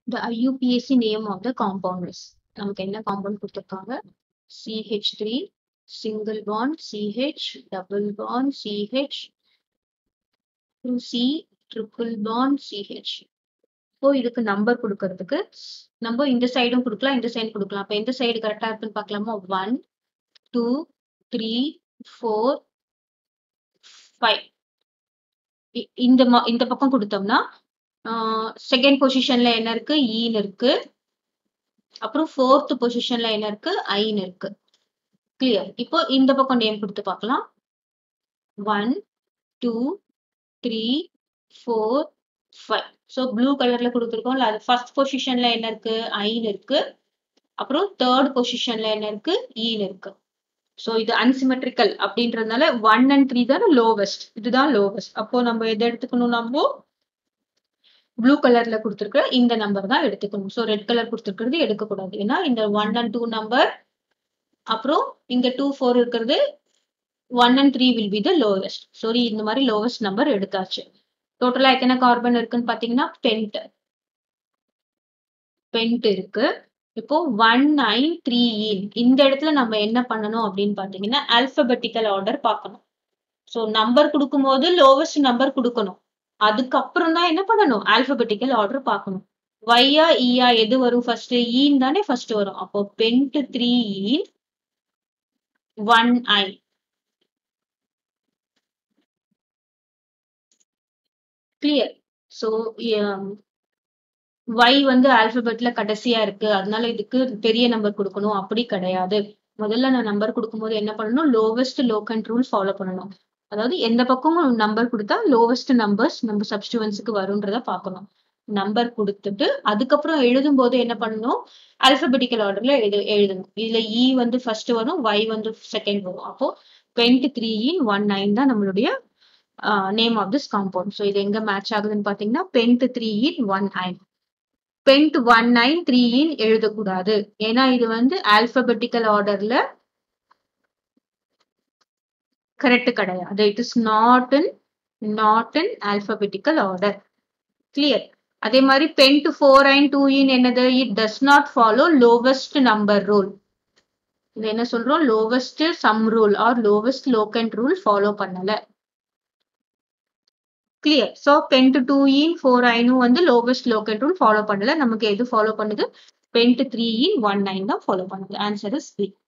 The IUPAC name of the compound is நமக்கு என்ன compound கொடுத்துருக்காங்க C H three single bond C H double bond C H C triple bond C H இப்போ இதுக்கு number கொடுக்கறதுக்கு நம்ம இந்த சைடும் கொடுக்கலாம் இந்த சைடு கொடுக்கலாம் அப்ப எந்த சைடு கரெக்டா இருக்குன்னு பார்க்கலாமா one two three four five இந்த ம- இந்த பக்கம் கொடுத்தோம்னா செகண்ட் பொசிஷன்ல என்ன இருக்கு ஈன்னு இருக்கு அப்புறம் ஃபோர்த் பொசிஷன்ல என்ன இருக்கு ஐன்னு இருக்கு கிளியர் இப்போ இந்த பக்கம் நேம் கொடுத்து பார்க்கலாம் one two three four five so blue கலர்ல கொடுத்துருக்கோம்ல அது ஃபர்ஸ்ட் பொசிஷன்ல என்ன இருக்கு ஐன்னு இருக்கு அப்புறம் தேர்ட் பொசிஷன்ல என்ன இருக்கு ஈன்னு இருக்கு ஸோ இது அன்சிமெட்ரிக்கல் அப்படின்றதுனால ஒன் அண்ட் த்ரீ தான் லோவஸ்ட் இதுதான் லோவஸ்ட் அப்போ நம்ம எதை எடுத்துக்கணும் நம்ம ப்ளூ கலர்ல கொடுத்துருக்கிற இந்த நம்பர் தான் எடுத்துக்கணும் ஸோ ரெட் கலர் கொடுத்துருக்கிறது எடுக்கக்கூடாது ஏன்னா இந்த ஒன் அண்ட் டூ நம்பர் அப்புறம் இங்க டூ ஃபோர் இருக்கிறது one and three will be the lowest sorry இந்த மாதிரி லோவஸ்ட் நம்பர் எடுத்தாச்சு டோட்டலா எத்தனை கார்பன் இருக்குன்னு பாத்தீங்கன்னா பென்ட் பென்ட் இருக்கு இப்போ ஒன் நைன் த்ரீ இந்த இடத்துல நம்ம என்ன பண்ணணும் அப்படின்னு பாத்தீங்கன்னா ஆல்பபெட்டிக்கல் ஆர்டர் பார்க்கணும் ஸோ நம்பர் கொடுக்கும்போது லோவஸ்ட் நம்பர் கொடுக்கணும் அதுக்கப்புறம் தான் என்ன பண்ணணும் ஆல்பபெட்டிக்கல் ஆர்டர் பார்க்கணும் ஒய்யா ஈயா எது வரும் ஃபர்ஸ்ட் ஈன் தானே ஃபர்ஸ்ட் வரும் அப்போ pent three ene one yne clear so Y வந்து ஆல்பபெட்ல கடைசியா இருக்கு அதனால இதுக்கு பெரிய நம்பர் கொடுக்கணும் அப்படி கிடையாது முதல்ல நான் நம்பர் கொடுக்கும்போது என்ன பண்ணணும் லோவஸ்ட் லோக்கண்ட் ரூல் ஃபாலோ பண்ணணும் அதாவது எந்த பக்கமும் நம்பர் கொடுத்தா லோவஸ்ட் நம்பர்ஸ் நம்ம சப்ஸ்டிவன்ஸுக்கு வரும்ன்றத பார்க்கணும் நம்பர் கொடுத்துட்டு அதுக்கப்புறம் எழுதும் போது என்ன பண்ணணும் ஆல்பபெட்டிக்கல் ஆர்டர்ல எழுது எழுதணும் இதுல இ வந்து ஃபர்ஸ்ட் வரும் ஒய் வந்து செகண்ட் வரும் அப்போ twenty three in one nine தான் நம்மளுடைய name of this compound so இது எங்க மேட்ச் ஆகுதுன்னு பாத்தீங்கன்னா pent three in one nine pent one nine three in எழுதக்கூடாது ஏன்னா இது வந்து ஆல்பபெட்டிக்கல் ஆர்டர்ல கரெக்ட் கிடையாது it is not in not in alphabetical order clear அதே மாதிரி pent four and two in என்னது it does not follow lowest number rule இது என்ன சொல்றோம் lowest sum rule R lowest locant rule follow பண்ணல clear so pent two in four ஐனும் வந்து lowest locant rule follow பண்ணல நமக்கு எது ஃபாலோ பண்ணுது pent three in one nine தான் ஃபாலோ பண்ணுது ஆன்சர் இஸ் பி